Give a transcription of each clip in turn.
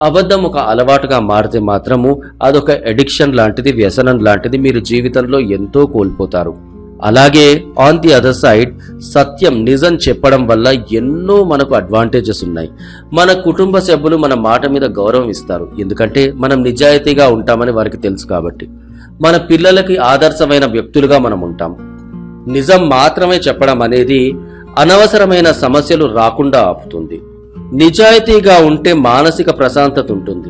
అబద్ధం ఒక అలవాటుగా మారితే మాత్రము అదొక ఎడిక్షన్ లాంటిది వ్యసనం లాంటిది మీరు జీవితంలో ఎంతో కోల్పోతారు అలాగే ఆన్ ది అదర్ సైడ్ సత్యం నిజం చెప్పడం వల్ల ఎన్నో మనకు అడ్వాంటేజెస్ ఉన్నాయి మన కుటుంబ సభ్యులు మన మాట మీద గౌరవం ఇస్తారు ఎందుకంటే మనం నిజాయితీగా ఉంటామని వారికి తెలుసు కాబట్టి మన పిల్లలకి ఆదర్శమైన వ్యక్తులుగా మనం ఉంటాం నిజం మాత్రమే చెప్పడం అనేది అనవసరమైన సమస్యలు రాకుండా ఆపుతుంది నిజాయితీగా ఉంటే మానసిక ప్రశాంతత ఉంటుంది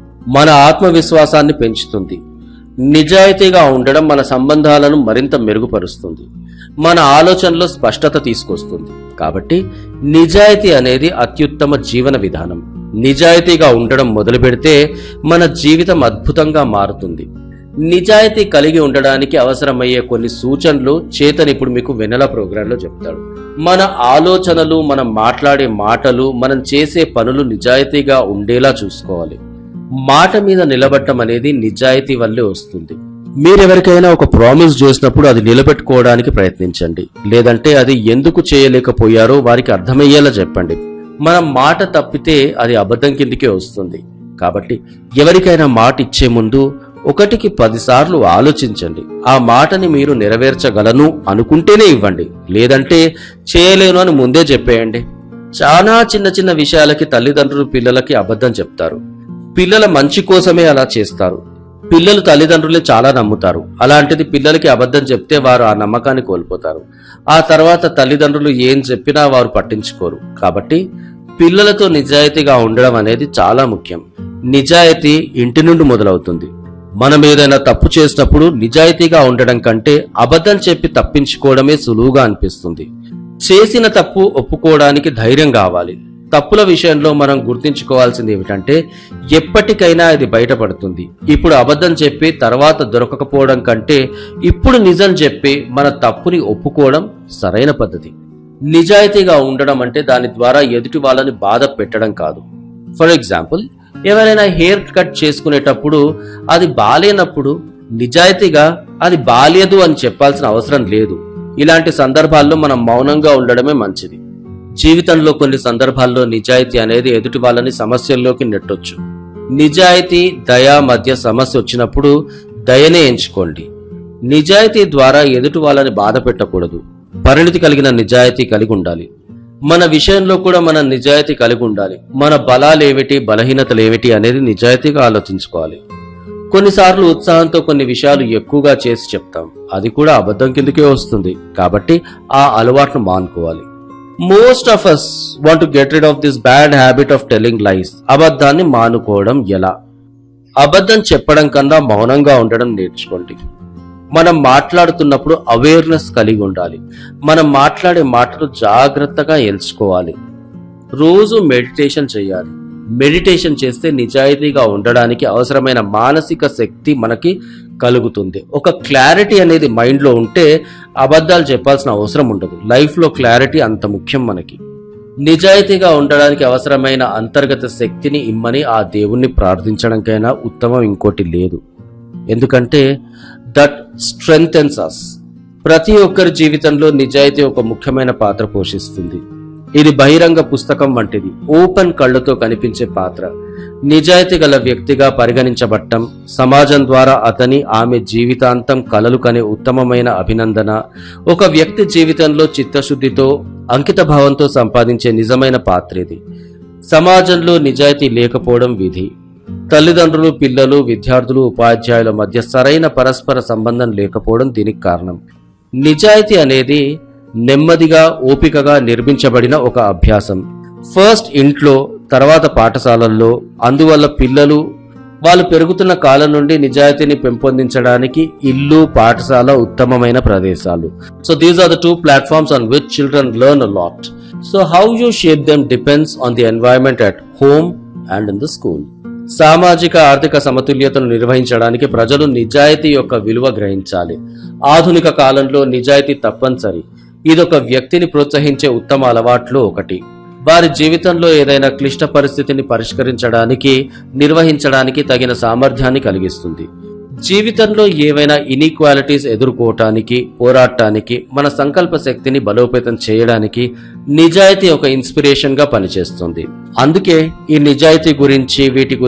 మన ఆత్మవిశ్వాసాన్ని పెంచుతుంది నిజాయితీగా ఉండడం మన సంబంధాలను మరింత మెరుగుపరుస్తుంది మన ఆలోచనలో స్పష్టత తీసుకొస్తుంది కాబట్టి నిజాయితీ అనేది అత్యుత్తమ జీవన విధానం నిజాయితీగా ఉండడం మొదలు పెడితే మన జీవితం అద్భుతంగా మారుతుంది నిజాయితీ కలిగి ఉండడానికి అవసరమయ్యే కొన్ని సూచనలు చేతన్ ఇప్పుడు మీకు వెన్నెల ప్రోగ్రాంలో చెప్తాడు మన ఆలోచనలు మనం మాట్లాడే మాటలు మనం చేసే పనులు నిజాయితీగా ఉండేలా చూసుకోవాలి మాట మీద నిలబడటం అనేది నిజాయితీ వల్లే వస్తుంది మీరెవరికైనా ఒక ప్రామిస్ చేసినప్పుడు అది నిలబెట్టుకోవడానికి ప్రయత్నించండి లేదంటే అది ఎందుకు చేయలేకపోయారో వారికి అర్థమయ్యేలా చెప్పండి మనం మాట తప్పితే అది అబద్ధం కిందికే వస్తుంది కాబట్టి ఎవరికైనా మాట ఇచ్చే ముందు ఒకటికి పదిసార్లు ఆలోచించండి ఆ మాటని మీరు నెరవేర్చగలను అనుకుంటేనే ఇవ్వండి లేదంటే చేయలేను అని ముందే చెప్పేయండి చాలా చిన్న చిన్న విషయాలకి తల్లిదండ్రులు పిల్లలకి అబద్ధం చెప్తారు పిల్లల మంచి కోసమే అలా చేస్తారు పిల్లలు తల్లిదండ్రులు చాలా నమ్ముతారు అలాంటిది పిల్లలకి అబద్ధం చెప్తే వారు ఆ నమ్మకాన్ని కోల్పోతారు ఆ తర్వాత తల్లిదండ్రులు ఏం చెప్పినా వారు పట్టించుకోరు కాబట్టి పిల్లలతో నిజాయితీగా ఉండడం అనేది చాలా ముఖ్యం నిజాయితీ ఇంటి నుండి మొదలవుతుంది మనం ఏదైనా తప్పు చేసినప్పుడు నిజాయితీగా ఉండడం కంటే అబద్ధం చెప్పి తప్పించుకోవడమే సులువుగా అనిపిస్తుంది చేసిన తప్పు ఒప్పుకోవడానికి ధైర్యం కావాలి తప్పుల విషయంలో మనం గుర్తించుకోవాల్సింది ఏమిటంటే ఎప్పటికైనా ఇది బయటపడుతుంది ఇప్పుడు అబద్ధం చెప్పి తర్వాత దొరకకపోవడం కంటే ఇప్పుడు నిజం చెప్పి మన తప్పుని ఒప్పుకోవడం సరైన పద్ధతి నిజాయితీగా ఉండడం అంటే దాని ద్వారా ఎదుటి వాళ్ళని బాధ పెట్టడం కాదు ఫర్ ఎగ్జాంపుల్ ఎవరైనా హెయిర్ కట్ చేసుకునేటప్పుడు అది బాలేనప్పుడు నిజాయితీగా అది బాలేదు అని చెప్పాల్సిన అవసరం లేదు ఇలాంటి సందర్భాల్లో మనం మౌనంగా ఉండడమే మంచిది జీవితంలో కొన్ని సందర్భాల్లో నిజాయితీ అనేది ఎదుటి వాళ్ళని సమస్యల్లోకి నెట్టొచ్చు నిజాయితీ దయ మధ్య సమస్య వచ్చినప్పుడు దయనే ఎంచుకోండి నిజాయితీ ద్వారా ఎదుటి వాళ్ళని బాధ పెట్టకూడదు పరిణితి కలిగిన నిజాయితీ కలిగి ఉండాలి మన విషయంలో కూడా మన నిజాయితీ కలిగి ఉండాలి మన బలాలేమిటి బలహీనతలేమిటి అనేది నిజాయితీగా ఆలోచించుకోవాలి కొన్నిసార్లు ఉత్సాహంతో కొన్ని విషయాలు ఎక్కువగా చేసి చెప్తాం అది కూడా అబద్ధం కిందకే వస్తుంది కాబట్టి ఆ అలవాటును మానుకోవాలి most of us want get rid of this bad habit of telling lies అబద్ధాన్ని మానుకోవడం ఎలా అబద్ధం చెప్పడం కన్నా మౌనంగా ఉండడం నేర్చుకోండి మనం మాట్లాడుతున్నప్పుడు అవేర్నెస్ కలిగి ఉండాలి మనం మాట్లాడే మాటలు జాగ్రత్తగా ఎంచుకోవాలి రోజు మెడిటేషన్ చేయాలి మెడిటేషన్ చేస్తే నిజాయితీగా ఉండడానికి అవసరమైన మానసిక శక్తి మనకి కలుగుతుంది ఒక క్లారిటీ అనేది మైండ్లో ఉంటే అబద్ధాలు చెప్పాల్సిన అవసరం ఉండదు లైఫ్లో క్లారిటీ అంత ముఖ్యం మనకి నిజాయితీగా ఉండడానికి అవసరమైన అంతర్గత శక్తిని ఇమ్మని ఆ దేవుణ్ణి ప్రార్థించడానికైనా ఉత్తమం ఇంకోటి లేదు ఎందుకంటే దట్ స్ట్రెంగ్థెన్స్ అస్ ప్రతి ఒక్కరి జీవితంలో నిజాయితీ ఒక ముఖ్యమైన పాత్ర పోషిస్తుంది ఇది బహిరంగ పుస్తకం వంటిది ఓపెన్ కళ్ళతో కనిపించే పాత్ర నిజాయితీ గల వ్యక్తిగా పరిగణించబట్టం సమాజం ద్వారా అతని ఆమె జీవితాంతం కలలు కనే ఉత్తమమైన అభినందన ఒక వ్యక్తి జీవితంలో చిత్తశుద్ధితో అంకిత భావంతో సంపాదించే నిజమైన పాత్ర ఇది సమాజంలో నిజాయితీ లేకపోవడం విధి తల్లిదండ్రులు పిల్లలు విద్యార్థులు ఉపాధ్యాయుల మధ్య సరైన పరస్పర సంబంధం లేకపోవడం దీనికి కారణం నిజాయితీ అనేది నెమ్మదిగా ఓపికగా నిర్మించబడిన ఒక అభ్యాసం ఫస్ట్ ఇంట్లో తర్వాత పాఠశాలల్లో అందువల్ల పిల్లలు వాళ్ళు పెరుగుతున్న కాలం నుండి నిజాయితీని పెంపొందించడానికి ఇల్లు పాఠశాల ఉత్తమమైన ప్రదేశాలు so these are the two platforms on which children learn a lot so how you shape them depends on the environment at home and in the school సామాజిక ఆర్థిక సమతుల్యతను నిర్వహించడానికి ప్రజలు నిజాయితీ యొక్క విలువ గ్రహించాలి ఆధునిక కాలంలో నిజాయితీ తప్పనిసరి ఇదొక వ్యక్తిని ప్రోత్సహించే ఉత్తమ అలవాట్లో ఒకటి వారి జీవితంలో ఏదైనా క్లిష్ట పరిస్థితిని పరిష్కరించడానికి నిర్వహించడానికి తగిన సామర్థ్యాన్ని కలిగిస్తుంది జీవితంలో ఏవైనా ఇనీక్వాలిటీస్ ఎదుర్కోవటానికి పోరాటానికి మన సంకల్ప శక్తిని బలోపేతం చేయడానికి నిజాయితీ ఒక ఇన్స్పిరేషన్ గా పనిచేస్తుంది అందుకే ఈ నిజాయితీ గురించి వీటి గురించి